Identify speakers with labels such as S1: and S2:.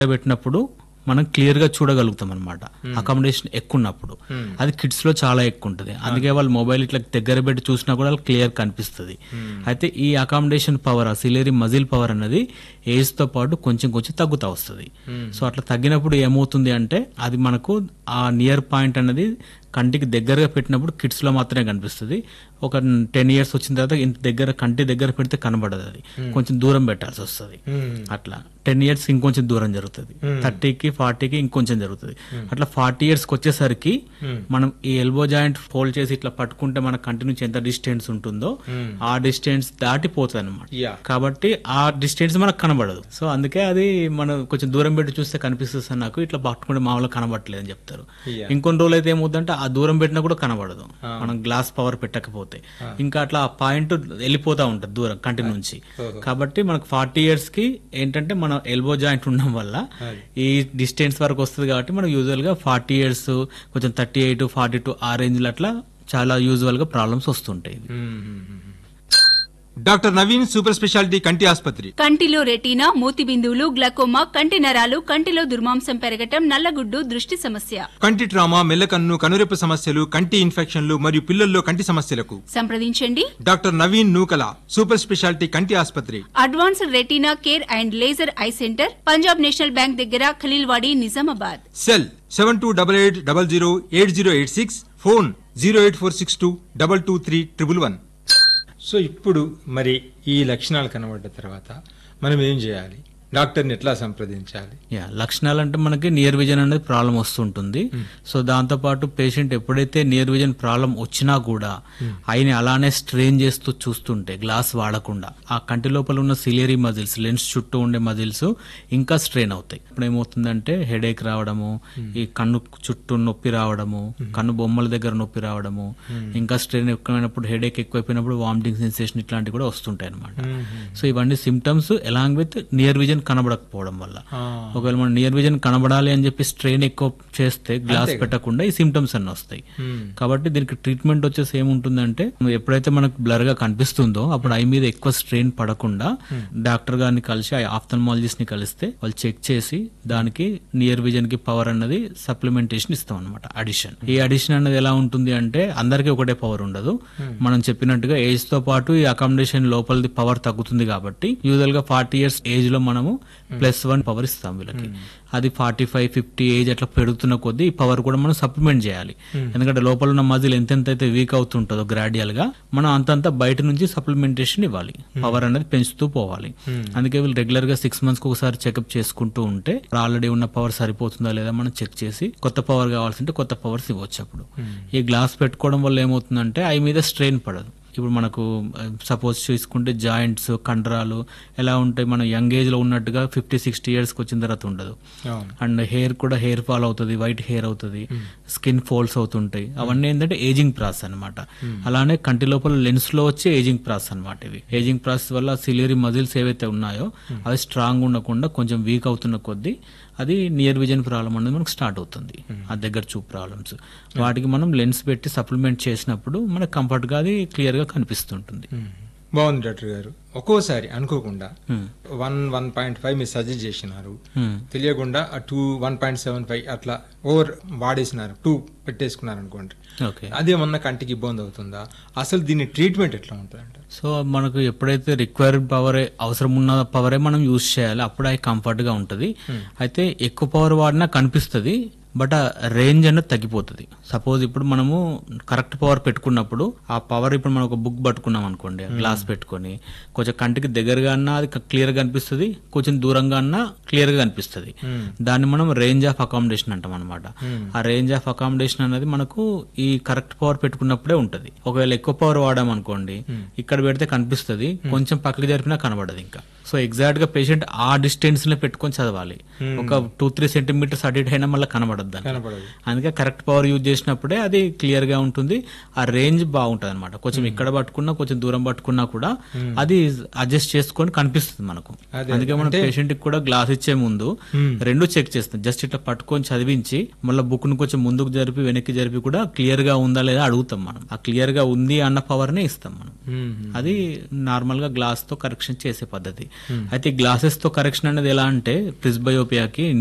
S1: పెట్టినప్పుడు మనం క్లియర్ గా చూడగలుగుతాం అనమాట అకామిడేషన్ ఎక్కువ ఉన్నప్పుడు అది కిడ్స్ లో చాలా ఎక్కువ ఉంటుంది అందుకే వాళ్ళు మొబైల్ ఇట్లా దగ్గర పెట్టి చూసినా కూడా క్లియర్ కనిపిస్తుంది అయితే ఈ అకామిడేషన్ పవర్ ఆ సిలేరీ మజిల్ పవర్ అనేది ఏజ్ తో పాటు కొంచెం కొంచెం తగ్గుతా వస్తుంది సో అట్లా తగ్గినప్పుడు ఏమవుతుంది అంటే అది మనకు ఆ నియర్ పాయింట్ అనేది కంటికి దగ్గరగా పెట్టినప్పుడు కిడ్స్ లో మాత్రమే కనిపిస్తుంది ఒక టెన్ ఇయర్స్ వచ్చిన తర్వాత ఇంత దగ్గర కంటి దగ్గర పెడితే కనబడదు అది కొంచెం దూరం పెట్టాల్సి వస్తుంది అట్లా టెన్ ఇయర్స్ ఇంకొంచెం దూరం జరుగుతుంది థర్టీకి ఫార్టీకి ఇంకొంచెం జరుగుతుంది అట్లా ఫార్టీ ఇయర్స్ కి వచ్చేసరికి మనం ఈ ఎల్బో జాయింట్ ఫోల్డ్ చేసి ఇట్లా పట్టుకుంటే మన కంటి నుంచి ఎంత డిస్టెన్స్ ఉంటుందో ఆ డిస్టెన్స్ దాటిపోతుంది అనమాట
S2: యా
S1: కాబట్టి ఆ డిస్టెన్స్ మనకు కనబడదు సో అందుకే అది మనం కొంచెం దూరం పెట్టి చూస్తే కనిపిస్తుంది సార్ నాకు ఇట్లా పట్టుకుంటే మామూలుగా కనబడట్లేదు అని చెప్తారు
S2: Yeah.
S1: ఇంకొన్ని రోజులు అయితే ఏమవుతుందంటే ఆ దూరం పెట్టినా కూడా కనబడదు మనం గ్లాస్ పవర్ పెట్టకపోతే ఇంకా అట్లా ఆ పాయింట్ వెళ్ళిపోతా ఉంటుంది దూరం కంటి నుంచి కాబట్టి మనకు ఫార్టీ ఇయర్స్ కి ఏంటంటే మన ఎల్బో జాయింట్ ఉండడం వల్ల ఈ డిస్టెన్స్ వరకు వస్తుంది కాబట్టి మనకు యూజువల్ గా ఫార్టీ ఇయర్స్ కొంచెం థర్టీ ఎయిట్ ఫార్టీ టూ ఆ రేంజ్ అట్లా చాలా యూజువల్ గా ప్రాబ్లమ్స్ వస్తుంటాయి ఇవి.
S2: డాక్టర్ నవీన్ సూపర్ స్పెషాలిటీ కంటి ఆసుపత్రి
S3: కంటిలో రెటీనా మూతి బిందువులు గ్లకోమా కంటి నరాలు కంటిలో దుర్మాంసం పెరగటం నల్లగుడ్డు దృష్టి సమస్య
S2: కంటి ట్రామా మెల్లకన్ను కనురెప్ప సమస్యలు కంటి ఇన్ఫెక్షన్లు మరియు పిల్లల్లో కంటి సమస్యలకు
S3: సంప్రదించండి
S2: doctor Naveen Nukala super speciality కంటి ఆసుపత్రి
S3: advanced retina care and laser eye centre Punjab National Bank దగ్గర Khaleelwadi Nizamabad
S2: cell seven two double eight double zero eight zero eight six phone zero eight four six two double two three triple one so ఇప్పుడు మరి ఈ లక్షణాలు కనబడ్డ తర్వాత మనం ఏం చేయాలి డాక్టర్ని ఎట్లా సంప్రదించాలి
S1: యా లక్షణాలు అంటే మనకి నియర్ విజన్ అనేది ప్రాబ్లం వస్తుంటుంది సో దాంతో పాటు పేషెంట్ ఎప్పుడైతే నియర్ విజన్ ప్రాబ్లం వచ్చినా కూడా ఆయన్ని అలానే స్ట్రెయిన్ చేస్తూ చూస్తుంటే గ్లాస్ వాడకుండా ఆ కంటి లోపల ఉన్న సిలియరీ మజిల్స్ లెన్స్ చుట్టూ ఉండే మజిల్స్ ఇంకా స్ట్రెయిన్ అవుతాయి ఇప్పుడు ఏమవుతుందంటే హెడేక్ రావడము ఈ కన్ను చుట్టూ నొప్పి రావడము కన్ను బొమ్మల దగ్గర నొప్పి రావడము ఇంకా స్ట్రెయిన్ ఎక్కువైనప్పుడు హెడేక్ ఎక్కువైపోయినప్పుడు వామిటింగ్ సెన్సేషన్ ఇట్లాంటివి కూడా వస్తుంటాయి అనమాట సో ఇవన్నీ symptoms along with near vision కనబడకపోవడం వల్ల ఒకవేళ మనం నియర్ విజన్ కనబడాలి అని చెప్పి స్ట్రెయిన్ ఎక్కువ చేస్తే గ్లాస్ పెట్టకుండా ఈ సిమ్టమ్స్ అన్ని వస్తాయి కాబట్టి దీనికి ట్రీట్మెంట్ వచ్చేసి ఏముంటుందంటే ఎప్పుడైతే మనకు బ్లర్ గా కనిపిస్తుందో అప్పుడు ఐ మీద ఎక్కువ స్ట్రెయిన్ పడకుండా డాక్టర్ గారిని కలిసి ఆఫ్థల్మాలజిస్ట్ ని కలిస్తే వాళ్ళు చెక్ చేసి దానికి నియర్ విజన్ కి పవర్ అన్నది సప్లిమెంటేషన్ ఇస్తాం అనమాట అడిషన్ ఈ అడిషన్ అన్నది ఎలా ఉంటుంది అంటే అందరికీ ఒకటే పవర్ ఉండదు మనం చెప్పినట్టుగా ఏజ్ తో పాటు ఈ అకామిడేషన్ లోపలిది పవర్ తగ్గుతుంది కాబట్టి యూజువల్ గా ఫార్టీ ఇయర్స్ ఏజ్ లో మనము ప్లస్ వన్ పవర్ ఇస్తాం వీళ్ళకి అది ఫార్టీ ఫైవ్ ఫిఫ్టీ ఏజ్ అట్లా పెరుగుతున్న కొద్దీ ఈ పవర్ కూడా మనం సప్లిమెంట్ చేయాలి ఎందుకంటే లోపల ఉన్న మజిల్ ఎంతెంత అయితే వీక్ అవుతుంటుందో గ్రాడ్యువల్ గా మనం అంతంత బయట నుంచి సప్లిమెంటేషన్ ఇవ్వాలి పవర్ అనేది పెంచుతూ పోవాలి అందుకే వీళ్ళు రెగ్యులర్ గా సిక్స్ మంత్స్ కి ఒకసారి చెకప్ చేసుకుంటూ ఉంటే ఆల్రెడీ ఉన్న పవర్ సరిపోతుందా లేదా మనం చెక్ చేసి కొత్త పవర్ కావాల్సింటే కొత్త పవర్స్ ఇవ్వచ్చు అప్పుడు ఈ గ్లాస్ పెట్టుకోవడం వల్ల ఏమవుతుందంటే ఐ మీద స్ట్రెయిన్ పడదు ఇప్పుడు మనకు సపోజ్ చూసుకుంటే జాయింట్స్ కండరాలు ఎలా ఉంటాయి మనం యంగ్ ఏజ్ లో ఉన్నట్టుగా ఫిఫ్టీ సిక్స్టీ ఇయర్స్ కి వచ్చిన తర్వాత ఉండదు
S2: అవును
S1: అండ్ హెయిర్ కూడా హెయిర్ ఫాల్ అవుతుంది వైట్ హెయిర్ అవుతుంది స్కిన్ ఫోల్స్ అవుతుంటాయి అవన్నీ ఏంటంటే ఏజింగ్ ప్రాసెస్ అన్నమాట అలానే కంటి లోపల లెన్స్ లో వచ్చే ఏజింగ్ ప్రాసెస్ అన్నమాట ఇవి ఏజింగ్ ప్రాసెస్ వల్ల సిలియరీ మజిల్స్ ఏవైతే ఉన్నాయో అవి స్ట్రాంగ్ ఉండకుండా కొంచెం వీక్ అవుతున్న కొద్దీ అది నియర్ విజన్ ప్రాబ్లం అనేది మనకు స్టార్ట్ అవుతుంది ఆ దగ్గర చూపు ప్రాబ్లమ్స్ వాటికి మనం లెన్స్ పెట్టి సప్లిమెంట్ చేసినప్పుడు మనకు కంఫర్ట్ గా అది క్లియర్ గా కనిపిస్తుంటుంది
S2: బాగుంది డాక్టర్ గారు ఒక్కోసారి అనుకోకుండా వన్ వన్ పాయింట్ ఫైవ్ మీరు సజెస్ట్ చేసినారు
S1: Hmm.
S2: తెలియకుండా ఆ two one point seven five అట్లా ఓవర్ వాడేసినారు టూ పెట్టేసుకున్నారు అనుకోండి
S1: ఓకే
S2: అదేమన్నా కంటికి ఇబ్బంది అవుతుందా అసలు దీని ట్రీట్మెంట్ ఎట్లా ఉంటుంది అంటారు
S1: సో మనకు ఎప్పుడైతే రిక్వైర్డ్ పవర్ అవసరం ఉన్న పవరే మనం యూజ్ చేయాలి అప్పుడు అది కంఫర్ట్ గా ఉంటది అయితే ఎక్కువ పవర్ వాడినా కనిపిస్తుంది బట్ ఆ రేంజ్ అనేది తగ్గిపోతుంది సపోజ్ ఇప్పుడు మనము కరెక్ట్ పవర్ పెట్టుకున్నప్పుడు ఆ పవర్ ఇప్పుడు మనం ఒక బుక్ పట్టుకున్నాం అనుకోండి గ్లాస్ పెట్టుకొని కొంచెం కంటికి దగ్గరగా అన్నా అది క్లియర్ గా కనిపిస్తుంది కొంచెం దూరంగా అన్నా క్లియర్ గా కనిపిస్తుంది దాన్ని మనం రేంజ్ ఆఫ్ అకామిడేషన్ అంటాం అనమాట ఆ రేంజ్ ఆఫ్ అకామిడేషన్ అనేది మనకు ఈ కరెక్ట్ పవర్ పెట్టుకున్నప్పుడే ఉంటది ఒకవేళ ఎక్కువ పవర్ వాడామనుకోండి ఇక్కడ పెడితే కనిపిస్తుంది కొంచెం పక్కకి జరిపినా కనబడదు ఇంకా సో ఎగ్జాక్ట్ గా పేషెంట్ ఆ డిస్టెన్స్ లో పెట్టుకొని చదవాలి ఒక టూ త్రీ సెంటీమీటర్స్ అటు ఇటు అయినా మళ్ళీ కనబడద్దు దానికి.
S2: కనపడదు
S1: అందుకే కరెక్ట్ పవర్ యూజ్ చేసినప్పుడే అది క్లియర్ గా ఉంటుంది ఆ రేంజ్ బాగుంటది అనమాట కొంచెం ఇక్కడ పట్టుకున్నా కొంచెం దూరం పట్టుకున్నా కూడా అది అడ్జస్ట్ చేసుకొని కనిపిస్తుంది మనకు
S2: అదే,
S1: అందుకే మనం పేషెంట్ కి కూడా గ్లాస్ ఇచ్చే ముందు రెండు చెక్ చేస్తాం జస్ట్ ఇట్లా పట్టుకొని చదివించి మళ్ళీ బుక్ ను కొంచెం ముందుకు జరిపి వెనక్కి జరిపి కూడా క్లియర్ గా ఉందా లేదా అడుగుతాం మనం ఆ క్లియర్ గా ఉంది అన్న పవర్ నే ఇస్తాం మనం
S2: మ్మ్.
S1: అది నార్మల్ గా గ్లాస్ తో కరెక్షన్ చేసే పద్ధతి అయితే గ్లాసెస్ తో కరెక్షన్ అనేది ఎలా అంటే ప్రిస్బయోపియాకి